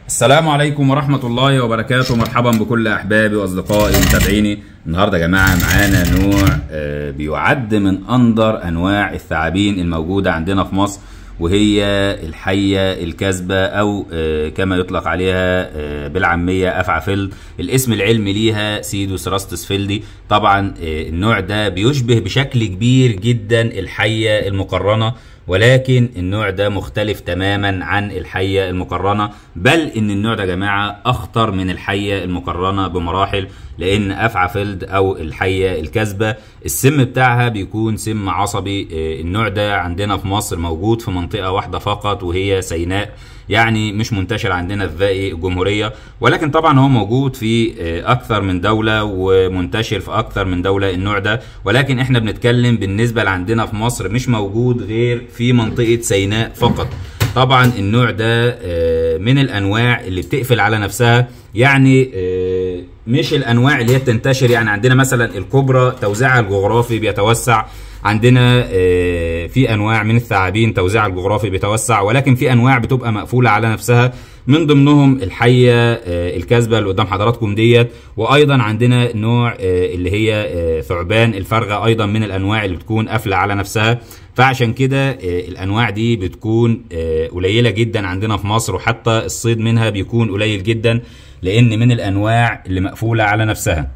السلام عليكم ورحمة الله وبركاته مرحبا بكل أحبابي وأصدقائي ومتابعيني النهاردة يا جماعة معانا نوع آه، بيعد من أندر أنواع الثعابين الموجودة عندنا في مصر وهي الحية الكذبة أو آه، كما يطلق عليها آه، بالعامية أفعفلد الاسم العلمي ليها سيدوس راستس فيلدي طبعا آه، النوع ده بيشبه بشكل كبير جدا الحية المقرنة ولكن النوع ده مختلف تماما عن الحية المقرنة بل ان النوع ده يا جماعة اخطر من الحية المقرنة بمراحل لان افعفلد او الحية الكذبة السم بتاعها بيكون سم عصبي آه، النوع ده عندنا في مصر موجود في منطقة واحدة فقط وهي سيناء يعني مش منتشر عندنا في باقي الجمهورية ولكن طبعا هو موجود في آه، اكثر من دولة ومنتشر في اكثر من دولة النوع ده ولكن احنا بنتكلم بالنسبة لعندنا في مصر مش موجود غير في منطقة سيناء فقط طبعا النوع ده آه، من الانواع اللي بتقفل على نفسها يعني آه، مش الانواع اللي هي بتنتشر يعني عندنا مثلا الكبرى توزيعها الجغرافي بيتوسع عندنا آه، في انواع من الثعابين توزيعها الجغرافي بيتوسع ولكن في انواع بتبقى مقفوله على نفسها من ضمنهم الحيه آه، الكاذبه اللي قدام حضراتكم ديت وايضا عندنا نوع آه، اللي هي آه، ثعبان الفرغه ايضا من الانواع اللي بتكون قافله على نفسها فعشان كده آه، الانواع دي بتكون آه، قليله جدا عندنا في مصر وحتى الصيد منها بيكون قليل جدا لان من الانواع اللي مقفوله على نفسها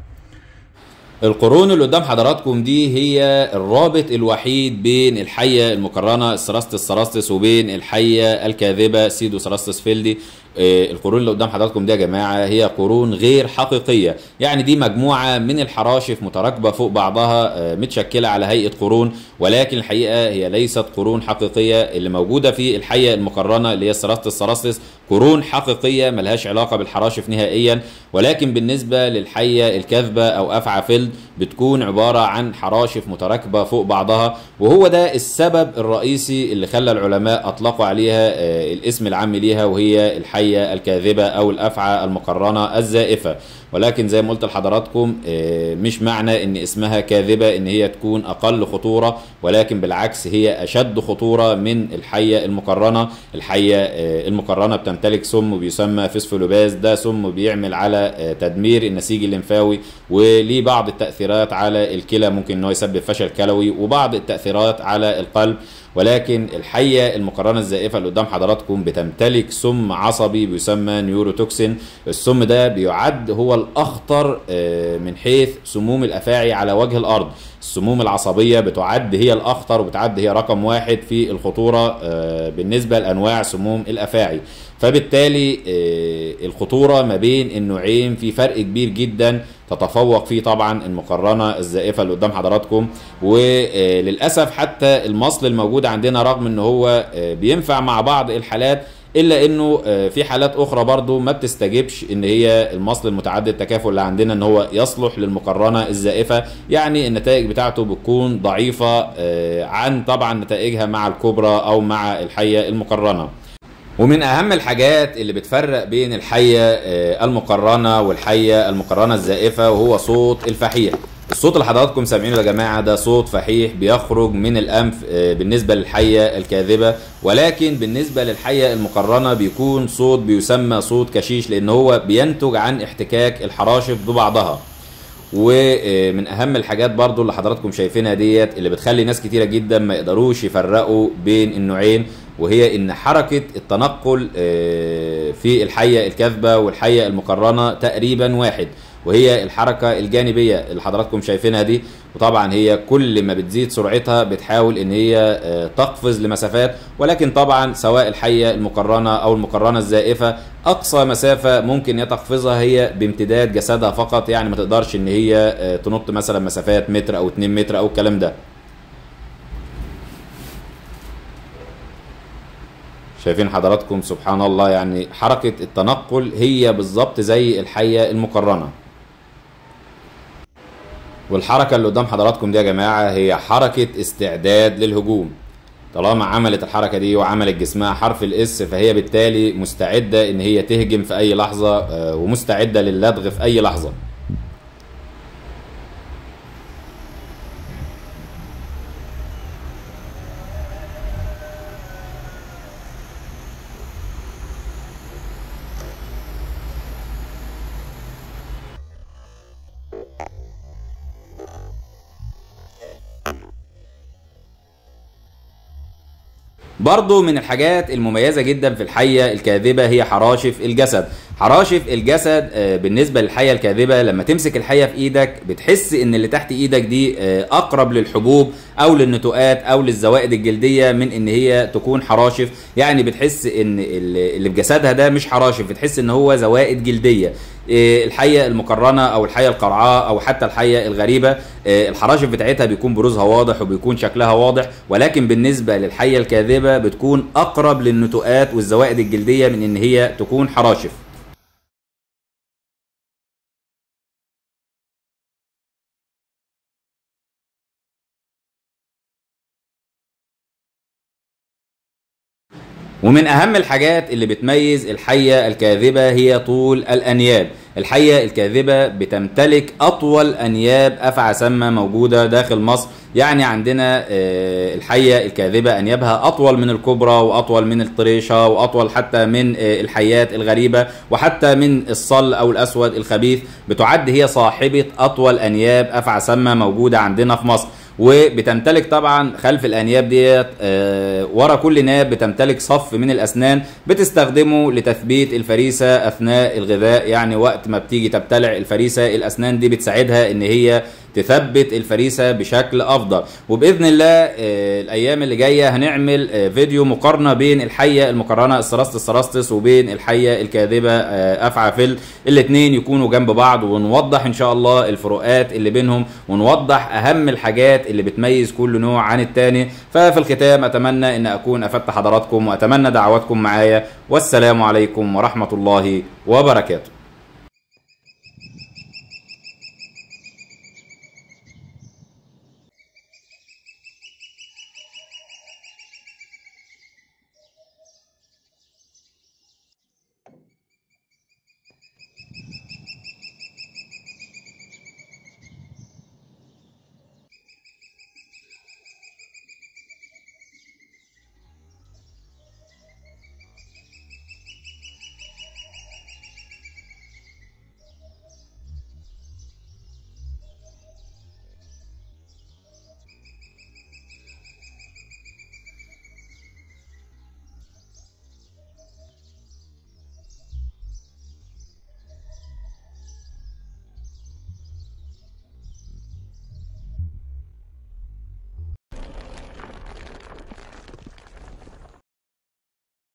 القرون اللي قدام حضراتكم دي هي الرابط الوحيد بين الحية المقرنة السراستس سراستس وبين الحية الكاذبة سيدو سراستس فيلدي آه، القرون اللي قدام حضراتكم دي يا جماعة هي قرون غير حقيقية يعني دي مجموعة من الحراشف متراكبة فوق بعضها آه، متشكلة على هيئة قرون ولكن الحقيقة هي ليست قرون حقيقية اللي موجودة في الحية المقرنة اللي هي السراستس سراستس قرون حقيقية ملهاش علاقة بالحراشف نهائيا ولكن بالنسبة للحية الكاذبة أو أفعفلد بتكون عبارة عن حراشف متراكبة فوق بعضها وهو ده السبب الرئيسي اللي خلى العلماء أطلقوا عليها آه، الاسم العام ليها وهي الحية الكاذبة أو الأفعى المقرنة الزائفة ولكن زي ما قلت لحضراتكم آه، مش معنى ان اسمها كاذبة ان هي تكون اقل خطورة ولكن بالعكس هي اشد خطورة من الحية المقرنة الحية آه، المقرنة بتمتلك سم بيسمى فيسفولوباز ده سم بيعمل على آه، تدمير النسيج الليمفاوي وليه بعض التأثيرات على الكلى ممكن ان هو يسبب فشل كلوي وبعض التأثيرات على القلب ولكن الحية المقرنة الزائفة اللي قدام حضراتكم بتمتلك سم عصبي بيسمى نيوروتوكسين السم ده بيعد هو الأخطر آه، من حيث سموم الأفاعي على وجه الأرض السموم العصبية بتعد هي الأخطر وبتعد هي رقم واحد في الخطورة آه، بالنسبة لأنواع سموم الأفاعي فبالتالي آه، الخطورة ما بين النوعين في فرق كبير جدا تتفوق فيه طبعا المقرنة الزائفة اللي قدام حضراتكم وللأسف حتى المصل الموجود عندنا رغم ان هو آه، بينفع مع بعض الحالات الا انه آه، في حالات اخرى برضو ما بتستجبش ان هي المصل المتعدد التكافؤ اللي عندنا ان هو يصلح للمقرنه الزائفه يعني النتائج بتاعته بتكون ضعيفه آه، عن طبعا نتائجها مع الكبرى او مع الحيه المقرنه ومن اهم الحاجات اللي بتفرق بين الحيه آه، المقرنه والحيه المقرنه الزائفه وهو صوت الفحيح الصوت اللي حضراتكم سامعينه يا جماعه ده صوت فحيح بيخرج من الانف آه، بالنسبه للحيه الكاذبه ولكن بالنسبه للحيه المقرنه بيكون صوت بيسمى صوت كشيش لان هو بينتج عن احتكاك الحراشف ببعضها ومن اهم الحاجات برضو اللي حضراتكم شايفينها ديت اللي بتخلي ناس كتيره جدا ما يقدروش يفرقوا بين النوعين وهي ان حركه التنقل آه، في الحيه الكاذبه والحيه المقرنه تقريبا واحد وهي الحركه الجانبيه اللي حضراتكم شايفينها دي وطبعا هي كل ما بتزيد سرعتها بتحاول ان هي آه، تقفز لمسافات ولكن طبعا سواء الحيه المقرنه او المقرنه الزائفه اقصى مسافه ممكن هي تقفزها هي بامتداد جسدها فقط يعني ما تقدرش ان هي آه، تنط مثلا مسافات متر او 2 متر او الكلام ده شايفين حضراتكم سبحان الله يعني حركة التنقل هي بالظبط زي الحية المقرنة والحركة اللي قدام حضراتكم دي يا جماعة هي حركة استعداد للهجوم طالما عملت الحركة دي وعملت جسمها حرف الاس فهي بالتالي مستعدة ان هي تهجم في اي لحظة آه، ومستعدة للدغ في اي لحظة برضو من الحاجات المميزة جدا في الحية الكاذبة هي حراشف الجسد حراشف الجسد آه، بالنسبة للحية الكاذبة لما تمسك الحية في ايدك بتحس ان اللي تحت ايدك دي آه، اقرب للحبوب او للنتوءات او للزوائد الجلدية من ان هي تكون حراشف يعني بتحس ان اللي اللي في جسدها ده مش حراشف بتحس ان هو زوائد جلدية إيه، الحيه المقرنه او الحيه القرعاء او حتى الحيه الغريبه إيه، الحراشف بتاعتها بيكون بروزها واضح وبيكون شكلها واضح ولكن بالنسبه للحيه الكاذبه بتكون اقرب للنتوءات والزوائد الجلديه من ان هي تكون حراشف ومن اهم الحاجات اللي بتميز الحيه الكاذبه هي طول الانياب الحيه الكاذبه بتمتلك اطول انياب افعى سامه موجوده داخل مصر يعني عندنا آه، الحيه الكاذبه انيابها اطول من الكبرى واطول من الطريشه واطول حتى من آه، الحيات الغريبه وحتى من الصل او الاسود الخبيث بتعد هي صاحبه اطول انياب افعى سامه موجوده عندنا في مصر وبتمتلك طبعا خلف الانياب ديت آه، ورا كل ناب بتمتلك صف من الاسنان بتستخدمه لتثبيت الفريسه اثناء الغذاء يعني وقت ما بتيجي تبتلع الفريسه الاسنان دي بتساعدها ان هي تثبت الفريسه بشكل افضل وباذن الله آه، الايام اللي جايه هنعمل آه، فيديو مقارنه بين الحيه المقرنه السراستس سراستس وبين الحيه الكاذبه آه، افعى فيل الاثنين يكونوا جنب بعض ونوضح ان شاء الله الفروقات اللي بينهم ونوضح اهم الحاجات اللي بتميز كل نوع عن الثاني ففي الختام اتمنى ان اكون افدت حضراتكم واتمنى دعواتكم معايا والسلام عليكم ورحمه الله وبركاته